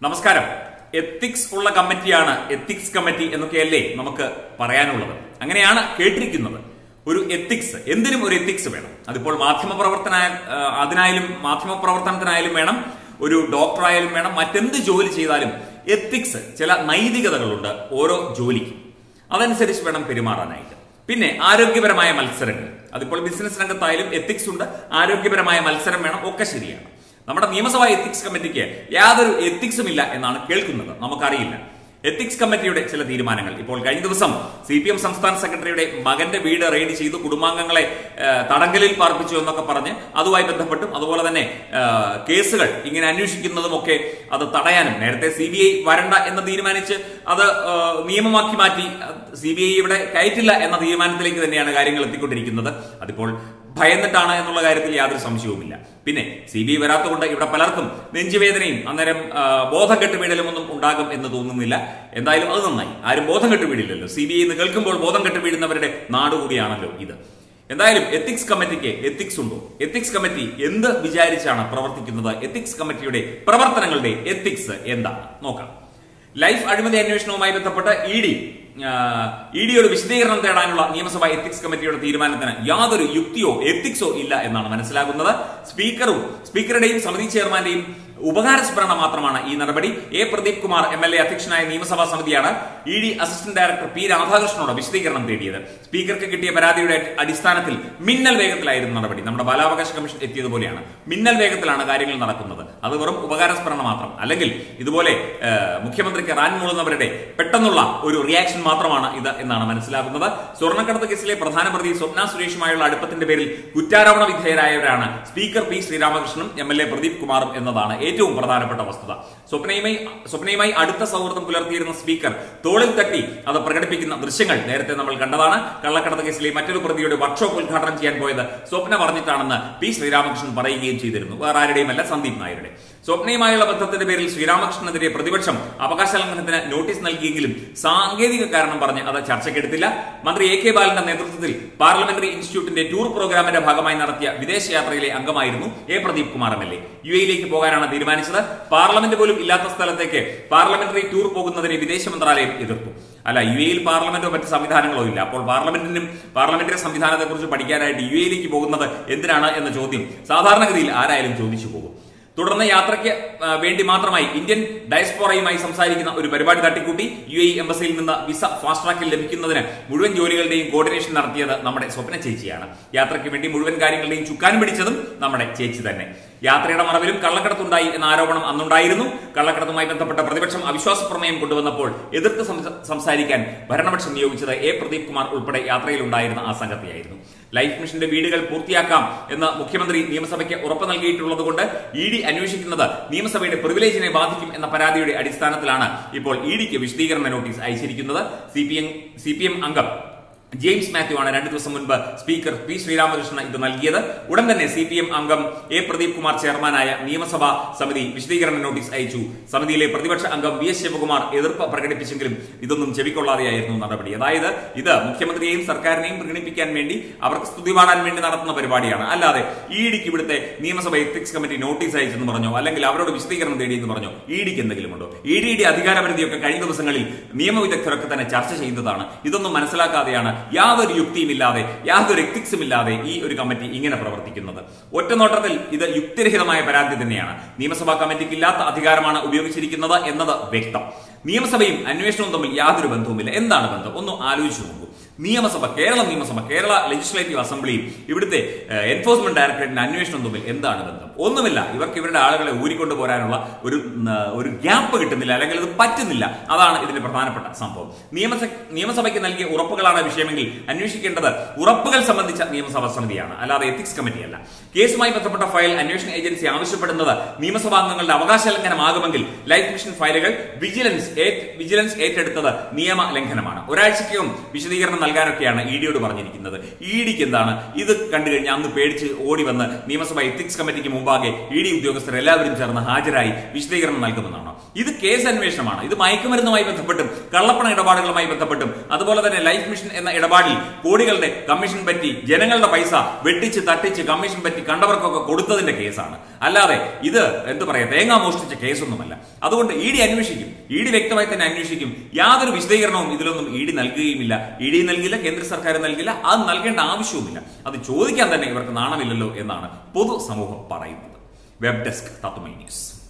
നമസ്കാരം എത്തിക്സ് ഉള്ള കമ്മിറ്റിയാണ് എത്തിക്സ് കമ്മിറ്റി എന്നൊക്കെയല്ലേ നമുക്ക് പറയാനുള്ളത് അങ്ങനെയാണ് കേട്ടിരിക്കുന്നത് ഒരു എത്തിക്സ് എന്തിനും ഒരു എത്തിക്സ് വേണം അതിപ്പോൾ മാധ്യമ പ്രവർത്തന അതിനായാലും മാധ്യമ പ്രവർത്തനത്തിനായാലും വേണം ഒരു ഡോക്ടറായാലും വേണം മറ്റെന്ത് ജോലി ചെയ്താലും എത്തിക്സ് ചില നൈതികതകളുണ്ട് ഓരോ ജോലിക്കും അതനുസരിച്ച് വേണം പെരുമാറാനായിട്ട് പിന്നെ ആരോഗ്യപരമായ മത്സരങ്ങൾ അതിപ്പോൾ ബിസിനസ് രംഗത്തായാലും എത്തിക്സ് ഉണ്ട് ആരോഗ്യപരമായ മത്സരം വേണം ഒക്കെ ശരിയാണ് നമ്മുടെ നിയമസഭാ എത്തിക്സ് കമ്മിറ്റിക്ക് യാതൊരു എത്തിക്സും ഇല്ല എന്നാണ് കേൾക്കുന്നത് നമുക്കറിയില്ല എത്തിക്സ് കമ്മിറ്റിയുടെ ചില തീരുമാനങ്ങൾ ഇപ്പോൾ കഴിഞ്ഞ ദിവസം സി പി എം സംസ്ഥാന സെക്രട്ടറിയുടെ മകന്റെ വീട് റെയ്ഡ് ചെയ്തു കുടുംബാംഗങ്ങളെ ഏഹ്, തടങ്കലിൽ പാർപ്പിച്ചു എന്നൊക്കെ പറഞ്ഞ് അതുമായി ബന്ധപ്പെട്ടും അതുപോലെ തന്നെ ഏഹ്, കേസുകൾ ഇങ്ങനെ അന്വേഷിക്കുന്നതും ഒക്കെ അത് തടയാനും നേരത്തെ സി ബി ഐ വരണ്ട എന്ന് തീരുമാനിച്ച് അത് ഏഹ്, നിയമമാക്കി മാറ്റി സി ബി ഐ ഇവിടെ കയറ്റില്ല എന്ന തീരുമാനത്തിലേക്ക് തന്നെയാണ് കാര്യങ്ങൾ എത്തിക്കൊണ്ടിരിക്കുന്നത് അതിപ്പോൾ ഭയന്നിട്ടാണ് എന്നുള്ള കാര്യത്തിൽ യാതൊരു സംശയവുമില്ല പിന്നെ സി ബി ഐ വരാത്തതുകൊണ്ട് ഇവിടെ പലർക്കും നെഞ്ചുവേദനയും അന്നേരം ആ, ബോധം കെട്ട് വീഴലും ഒന്നും ഉണ്ടാകും എന്ന് തോന്നുന്നില്ല എന്തായാലും അത് നന്നായി ആരും ബോധം കെട്ട് വീഴില്ലല്ലോ സി ബി ഐ എന്ന് കേൾക്കുമ്പോൾ ബോധം കെട്ട് വീഴുന്നവരുടെ നാട് കൂടിയാണല്ലോ ഇത് എന്തായാലും എത്തിക്സ് കമ്മിറ്റിക്ക് എത്തിക്സ് ഉണ്ടോ എത്തിക്സ് കമ്മിറ്റി എന്ത് വിചാരിച്ചാണ് പ്രവർത്തിക്കുന്നത് എത്തിക്സ് കമ്മിറ്റിയുടെ പ്രവർത്തനങ്ങളുടെ എത്തിക്സ് എന്താണ് നോക്കാം ലൈഫ് അഴിമതി അന്വേഷണവുമായി ബന്ധപ്പെട്ട് ഇ ഡി ഇ ഡിയോട് വിശദീകരണം തേടാനുള്ള നിയമസഭാ എത്തിക്സ് കമ്മിറ്റിയുടെ തീരുമാനത്തിന് യാതൊരു യുക്തിയോ എത്തിക്സോ ഇല്ല എന്നാണ് മനസ്സിലാകുന്നത് സ്പീക്കറും സ്പീക്കറുടെയും സമിതി ചെയർമാന്റെയും ഉപകാരസ്മരണ മാത്രമാണ് ഈ നടപടി A Pradeep Kumar M L A അധ്യക്ഷനായ നിയമസഭാ സമിതിയാണ് E D assistant director P രാധാകൃഷ്ണനോട് വിശദീകരണം തേടിയത് സ്പീക്കർക്ക് കിട്ടിയ പരാതിയുടെ അടിസ്ഥാനത്തിൽ മിന്നൽ വേഗത്തിലായിരുന്നു നടപടി നമ്മുടെ ബാലാവകാശ കമ്മീഷൻ എത്തിയതുപോലെയാണ് മിന്നൽ വേഗത്തിലാണ് കാര്യങ്ങൾ നടക്കുന്നത് അത് വെറും ഉപകാരസ്മരണ മാത്രം അല്ലെങ്കിൽ ഇതുപോലെ ഏഹ്, മുഖ്യമന്ത്രിക്ക് റാൻ മൂളുന്നവരുടെ പെട്ടെന്നുള്ള ഒരു റിയാക്ഷൻ മാത്രമാണ് ഇത് എന്നാണ് മനസ്സിലാകുന്നത് സ്വർണ്ണക്കടത്ത് കേസിലെ പ്രധാന പ്രതി സ്വപ്ന സുരേഷുമായുള്ള അടുപ്പത്തിന്റെ പേരിൽ കുറ്റാരോപണ വിധേയരായവരാണ് സ്പീക്കർ പി ശ്രീരാമകൃഷ്ണനും എം എൽ എ പ്രദീപ് കുമാറും എന്നതാണ് ഏറ്റവും പ്രധാനപ്പെട്ട വസ്തുത സ്വപ്നയുമായി സ്വപ്നയുമായി അടുത്ത സൗഹൃദം പുലർത്തിയിരുന്ന സ്പീക്കർ തോളിൽ തട്ടി അത് പ്രകടിപ്പിക്കുന്ന ദൃശ്യങ്ങൾ നേരത്തെ നമ്മൾ കണ്ടതാണ് കള്ളക്കടത്ത് കേസിലെ മറ്റൊരു പ്രതിയുടെ വർക്ക്ഷോപ്പ് ഉദ്ഘാടനം ചെയ്യാൻ പോയത് സ്വപ്ന പറഞ്ഞിട്ടാണെന്ന് പി ശ്രീരാമകൃഷ്ണൻ പറയുകയും ചെയ്തിരുന്നു വേറെ ആരുടെയുമല്ല സന്ദീപ് നായരുടെ സ്വപ്നയുമായുള്ള ബന്ധത്തിന്റെ പേരിൽ ശ്രീരാമകൃഷ്ണനെതിരെ പ്രതിപക്ഷം അവകാശ ലംഘനത്തിന് നോട്ടീസ് നൽകിയെങ്കിലും സാങ്കേതിക കാരണം പറഞ്ഞ് അത് ചർച്ചയ്ക്കെടുത്തില്ല മന്ത്രി എ കെ ബാലന്റെ നേതൃത്വത്തിൽ പാർലമെന്ററി ഇൻസ്റ്റിറ്റ്യൂട്ടിന്റെ ടൂർ പ്രോഗ്രാമിന്റെ ഭാഗമായി നടത്തിയ വിദേശയാത്രയിലെ അംഗമായിരുന്നു A Pradeep Kumar M L A U എയിലേക്ക് പോകാനാണ് തീരുമാനിച്ചത് പാർലമെന്റ് പോലും ഇല്ലാത്ത സ്ഥലത്തേക്ക് പാർലമെന്ററി ടൂർ പോകുന്നതിനെ വിദേശ മന്ത്രാലയം എതിർത്തു അല്ല യു എയിൽ പാർലമെന്റോ മറ്റ് സംവിധാനങ്ങളോ ഇല്ല അപ്പോൾ പാർലമെന്റിനും പാർലമെന്ററി സംവിധാനത്തെ കുറിച്ച് പഠിക്കാനായിട്ട് യു എയിലേക്ക് പോകുന്നത് എന്തിനാണ് എന്ന ചോദ്യം സാധാരണഗതിയിൽ ആരായാലും ചോദിച്ചു പോകും തുടർന്ന് യാത്രയ്ക്ക് ആ, വേണ്ടി മാത്രമായി ഇന്ത്യൻ ഡയസ്പോറയുമായി സംസാരിക്കുന്ന ഒരു പരിപാടി തട്ടിക്കൂട്ടി യു എ എംബസിയിൽ നിന്ന് വിസ ഫാസ്റ്റ് ട്രാക്കിൽ ലഭിക്കുന്നതിന് മുഴുവൻ ജോലികളുടെയും കോർഡിനേഷൻ നടത്തിയത് നമ്മുടെ സ്വപ്ന ചേച്ചിയാണ് യാത്രയ്ക്ക് വേണ്ടി മുഴുവൻ കാര്യങ്ങളുടെയും ചുക്കാൻ പിടിച്ചതും നമ്മുടെ ചേച്ചി തന്നെ യാത്രയുടെ മറവിലും കള്ളക്കടത്തുണ്ടായി എന്ന ആരോപണം അന്നുണ്ടായിരുന്നു കള്ളക്കടത്തുമായി ബന്ധപ്പെട്ട പ്രതിപക്ഷം അവിശ്വാസ പ്രമേയം കൊണ്ടുവന്നപ്പോൾ എതിർത്ത് സംസ- സംസാരിക്കാൻ ഭരണപക്ഷം നിയോഗിച്ചത് എ പ്രദീപ് കുമാർ ഉൾപ്പെടെ യാത്രയിലുണ്ടായിരുന്ന ആ സംഘത്തെയായിരുന്നു ലൈഫ് മിഷന്റെ വീടുകൾ പൂർത്തിയാക്കാം എന്ന് മുഖ്യമന്ത്രി നിയമസഭയ്ക്ക് ഉറപ്പ് നൽകിയിട്ടുള്ളത് കൊണ്ട് ഇ ഡി അന്വേഷിക്കുന്നത് നിയമസഭയുടെ പ്രിവിലേജിനെ ബാധിക്കും എന്ന പരാതിയുടെ അടിസ്ഥാനത്തിലാണ് ഇപ്പോൾ ഇ ഡിക്ക് വിശദീകരണ നോട്ടീസ് അയച്ചിരിക്കുന്നത് C P M C P M അംഗം ജെയിംസ് മാത്യു ആണ് രണ്ടു ദിവസം മുൻപ് സ്പീക്കർ പി ശ്രീരാമകൃഷ്ണൻ ഇത് നൽകിയത് ഉടൻ തന്നെ സി പി എം അംഗം എ പ്രദീപ് കുമാർ ചെയർമാനായ നിയമസഭാ സമിതി വിശദീകരണ നോട്ടീസ് അയച്ചു സമിതിയിലെ പ്രതിപക്ഷ അംഗം വി എസ് ശിവകുമാർ എതിർപ്പ് പ്രകടിപ്പിച്ചെങ്കിലും ഇതൊന്നും ചെവിക്കൊള്ളാതെയായിരുന്നു നടപടി അതായത് ഇത് മുഖ്യമന്ത്രിയെയും സർക്കാരിനെയും പ്രീണിപ്പിക്കാൻ വേണ്ടി അവർക്ക് സ്തുതി പാടാൻ വേണ്ടി നടത്തുന്ന പരിപാടിയാണ് അല്ലാതെ ഇ ഡിക്ക് ഇവിടുത്തെ നിയമസഭ എത്തിക്സ് കമ്മിറ്റി നോട്ടീസ് അയച്ചെന്ന് പറഞ്ഞോ അല്ലെങ്കിൽ അവരോട് വിശദീകരണം തേടിയെന്ന് പറഞ്ഞോ ഇ ഡിക്ക് എന്തെങ്കിലും ഉണ്ടോ ഇ ഡിയുടെ അധികാരപരിധിയൊക്കെ കഴിഞ്ഞ ദിവസങ്ങളിൽ നിയമവിദഗ്ധരൊക്കെ തന്നെ ചർച്ച ചെയ്യുന്നതാണ് ഇതൊന്നും മനസ്സിലാക്കാതെയാണ് യാതൊരു യുക്തിയുമില്ലാതെ യാതൊരു എത്തിക്സും ഇല്ലാതെ ഈ ഒരു കമ്മിറ്റി ഇങ്ങനെ പ്രവർത്തിക്കുന്നത് ഒറ്റനോട്ടത്തിൽ ഇത് യുക്തിരഹിതമായ പരാതി തന്നെയാണ് നിയമസഭാ കമ്മിറ്റിക്ക് ഇല്ലാത്ത അധികാരമാണ് ഉപയോഗിച്ചിരിക്കുന്നത് എന്നത് വ്യക്തം നിയമസഭയും അന്വേഷണവും തമ്മിൽ യാതൊരു ബന്ധവുമില്ല എന്താണ് ബന്ധം ഒന്ന് ആലോചിച്ചു നോക്കൂ നിയമസഭ കേരള നിയമസഭ കേരള ലെജിസ്ലേറ്റീവ് അസംബ്ലിയും ഇവിടുത്തെ ഏഹ്, എൻഫോഴ്സ്മെന്റ് ഡയറക്ടറേറ്റിന്റെ അന്വേഷണം തമ്മിൽ എന്താണ് ബന്ധം ഒന്നുമില്ല ഇവർക്ക് ഇവരുടെ ആളുകളെ ഊരിക്കൊണ്ടു പോരാനുള്ള ഒരു ഉം, ആ, ഒരു ഗ്യാപ്പ് കിട്ടുന്നില്ല അല്ലെങ്കിൽ അത് പറ്റുന്നില്ല അതാണ് ഇതിന്റെ പ്രധാനപ്പെട്ട സംഭവം നിയമസഭ നിയമസഭയ്ക്ക് നൽകിയ ഉറപ്പുകളാണ് വിഷയമെങ്കിൽ അന്വേഷിക്കേണ്ടത് ഉറപ്പുകൾ സംബന്ധിച്ച നിയമസഭാ സമിതിയാണ് അല്ലാതെ എത്തിക്സ് കമ്മിറ്റിയല്ല കേസുമായി ബന്ധപ്പെട്ട ഫയൽ അന്വേഷണ ഏജൻസി ആവശ്യപ്പെടുന്നത് നിയമസഭാ അംഗങ്ങളുടെ അവകാശ ലംഘനമാകുമെങ്കിൽ ലൈഫ് മിഷൻ ഫയലുകൾ വിജിലൻസ് ഏറ്റ്- വിജിലൻസ് ഏറ്റെടുത്തത് നിയമ ലംഘനമാണ് ഒരാഴ്ചയ്ക്കകം വിശദീകരണം നൽകാനൊക്കെയാണ് ഇ ഡിയോട് പറഞ്ഞിരിക്കുന്നത് ഇ ഡിക്ക് എന്താണ് ഇത് കണ്ടു കഴിഞ്ഞാൽ അന്ന് പേടിച്ച് ഓടി വന്ന് നിയമസഭ എത്തിക്സ് കമ്മിറ്റിക്ക് മുമ്പാകെ ഇ ഡി ഉദ്യോഗസ്ഥർ എല്ലാവരും ചേർന്ന് ഹാജരായി വിശദീകരണം നൽകുമെന്നാണ് ഇത് കേസ് അന്വേഷണമാണ് ഇത് മയക്കുമരുന്നുമായി ബന്ധപ്പെട്ടും കള്ളപ്പണ ഇടപാടുകളുമായി ബന്ധപ്പെട്ടും അതുപോലെ തന്നെ ലൈഫ് മിഷൻ എന്ന ഇടപാടിൽ കോടികളുടെ കമ്മീഷൻ പറ്റി ജനങ്ങളുടെ പൈസ വെട്ടിച്ച് തട്ടിച്ച് കമ്മീഷൻ പറ്റി കണ്ടവർക്കൊക്കെ കൊടുത്തതിന്റെ കേസാണ് അല്ലാതെ ഇത് എന്ത് പറയാ തേങ്ങ മോഷ്ടിച്ച കേസൊന്നുമല്ല അതുകൊണ്ട് ഇ ഡി അന്വേഷിക്കും ഇ ഡി വ്യക്തമായി തന്നെ അന്വേഷിക്കും യാതൊരു വിശദീകരണവും ഇതിലൊന്നും ഇ ഡി നൽകുകയുമില്ല ഇ ഡി നൽകില്ല കേന്ദ്ര സർക്കാർ നൽകില്ല അത് നൽകേണ്ട ആവശ്യവുമില്ല അത് ചോദിക്കാൻ തന്നെ ഇവർക്ക് നാണമില്ലല്ലോ എന്നാണ് പൊതുസമൂഹം പറയുന്നത് വെബ് ഡെസ്ക് തത്വമൈ ന്യൂസ്